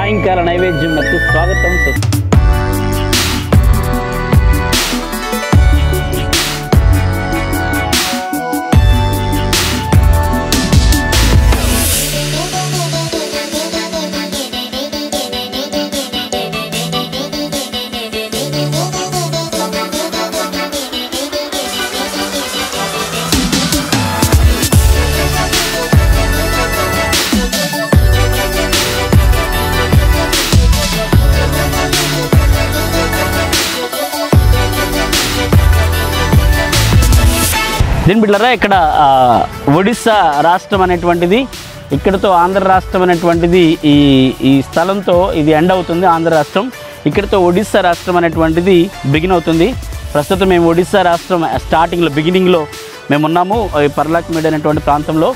సాయంకాల నైవేద్యం నాకు స్వాగతం సు- దీని బిడ్డరా ఇక్కడ ఆ, ఒడిస్సా రాష్ట్రం అనేటువంటిది ఇక్కడతో ఆంధ్ర రాష్ట్రం అనేటువంటిది ఈ ఈ స్థలంతో ఇది ఎండ్ అవుతుంది ఆంధ్ర రాష్ట్రం ఇక్కడతో ఒడిస్సా రాష్ట్రం అనేటువంటిది బిగిన్ అవుతుంది ప్రస్తుతం మేము ఒడిస్సా రాష్ట్రం స్టార్టింగ్లో బిగినింగ్లో మేము ఉన్నాము ఈ పర్లాక్ మీడ్ అనేటువంటి ప్రాంతంలో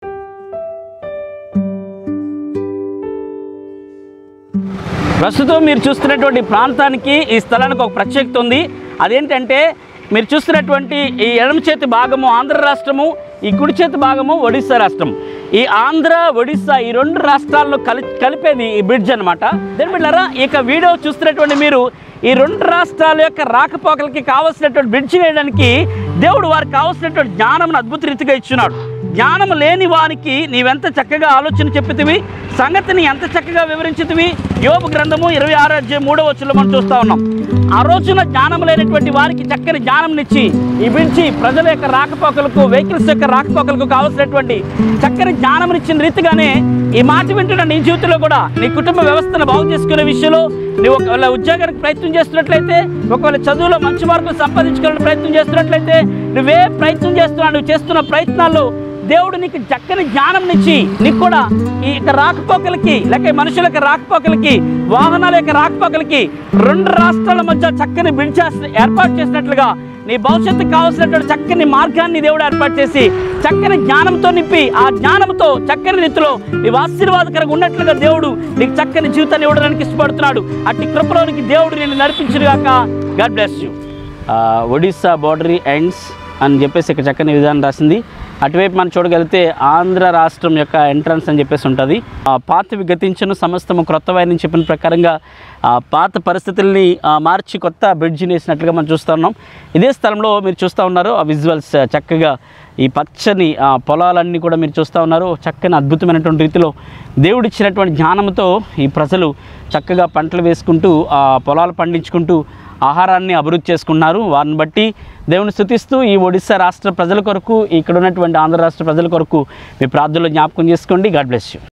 ప్రస్తుతం మీరు చూస్తున్నటువంటి ప్రాంతానికి ఈ స్థలానికి ఒక ప్రత్యేకత ఉంది అదేంటంటే మీరు చూస్తున్నటువంటి ఈ ఎడమ చేతి భాగము ఆంధ్ర రాష్ట్రము ఈ కుడి చేతి భాగము ఒడిస్సా రాష్ట్రం ఈ ఆంధ్ర ఒడిస్సా ఈ రెండు రాష్ట్రాల్లో కలి కలిపేది ఈ బ్రిడ్జ్ అనమాట దేని బిడ్డారా ఇక వీడియో చూస్తున్నటువంటి మీరు ఈ రెండు రాష్ట్రాల యొక్క రాకపోకలకి కావలసినటువంటి బ్రిడ్జ్ వేయడానికి దేవుడు వారికి కావలసినటువంటి జ్ఞానం అద్భుత రీతిగా ఇచ్చున్నాడు జ్ఞానం లేని వారికి నీవెంత చక్కగా ఆలోచన చెప్పితివి సంగతిని ఎంత చక్కగా వివరించితివి యోబు గ్రంథము ఇరవై ఆరు అధ్యాయం మూడవ వచ్చులో మనం చూస్తా ఉన్నాం ఆ రోజున జ్ఞానం లేనటువంటి వారికి చక్కని జ్ఞానంనిచ్చి ఈ బిడ్చి ప్రజల యొక్క రాకపోకలకు వెహికల్స్ యొక్క రాకపోకలకు కావాల్సినటువంటి చక్కని జ్ఞానం రీతిగానే ఈ మాట వింటున్న నీ జీవితంలో కూడా నీ కుటుంబ వ్యవస్థను బాగు చేసుకునే విషయంలో నువ్వు ఒకవేళ ఉద్యోగానికి ప్రయత్నం చేస్తున్నట్లయితే ఒకవేళ చదువులో మంచి మార్కులు సంపాదించుకోవాలని ప్రయత్నం చేస్తున్నట్లయితే నువ్వే ప్రయత్నం చేస్తున్నావు నువ్వు చేస్తున్న ప్రయత్నాల్లో దేవుడు నీకు చక్కని జ్ఞానం ఇచ్చి నీకు కూడా ఈ యొక్క రాకపోకలకి లేక ఈ మనుషుల యొక్క రాకపోకలకి వాహనాల యొక్క రాకపోకలకి రెండు రాష్ట్రాల మధ్య చక్కని బ్రిడ్జ్ చేస్త- ఏర్పాటు చేసినట్లుగా నీ భవిష్యత్తుకు కావాల్సినటువంటి చక్కని మార్గాన్ని దేవుడు ఏర్పాటు చేసి చక్కని జ్ఞానంతో నింపి ఆ జ్ఞానంతో చక్కని రీతిలో నీవు ఆశీర్వాదకరంగా ఉన్నట్లుగా దేవుడు నీకు చక్కని జీవితాన్ని ఇవ్వడానికి ఇష్టపడుతున్నాడు అట్టి కృపలోనికి దేవుడు నేను నడిపించుగాక గాడ్ బ్లెస్ యూ ఒడిస్సా బోర్డరీ ఎండ్స్ అని చెప్పేసి ఇక్కడ చక్కని విధానం రాసింది అటువైపు మనం చూడగలిగితే ఆంధ్ర రాష్ట్రం యొక్క ఎంట్రన్స్ అని చెప్పేసి ఉంటుంది ఆ పాతవి గతించను సమస్తము క్రొత్తవని చెప్పిన ప్రకారంగా ఆ పాత పరిస్థితుల్ని ఆ, మార్చి కొత్త బ్రిడ్జిని వేసినట్లుగా మనం చూస్తూ ఉన్నాం ఇదే స్థలంలో మీరు చూస్తూ ఉన్నారు ఆ విజువల్స్ చక్కగా ఈ పచ్చని ఆ, పొలాలన్నీ కూడా మీరు చూస్తూ ఉన్నారు చక్కని అద్భుతమైనటువంటి రీతిలో దేవుడిచ్చినటువంటి జ్ఞానంతో ఈ ప్రజలు చక్కగా పంటలు వేసుకుంటూ ఆ పొలాలు పండించుకుంటూ ఆహారాన్ని అభివృద్ధి చేసుకున్నారు వారిని బట్టి దేవుని స్థుతిస్తూ ఈ ఒడిశా రాష్ట్ర ప్రజల కొరకు ఇక్కడ ఉన్నటువంటి ఆంధ్ర రాష్ట్ర ప్రజల కొరకు మీ ప్రార్థనలో జ్ఞాపకం చేసుకోండి గాడ్ బ్లెస్ యూ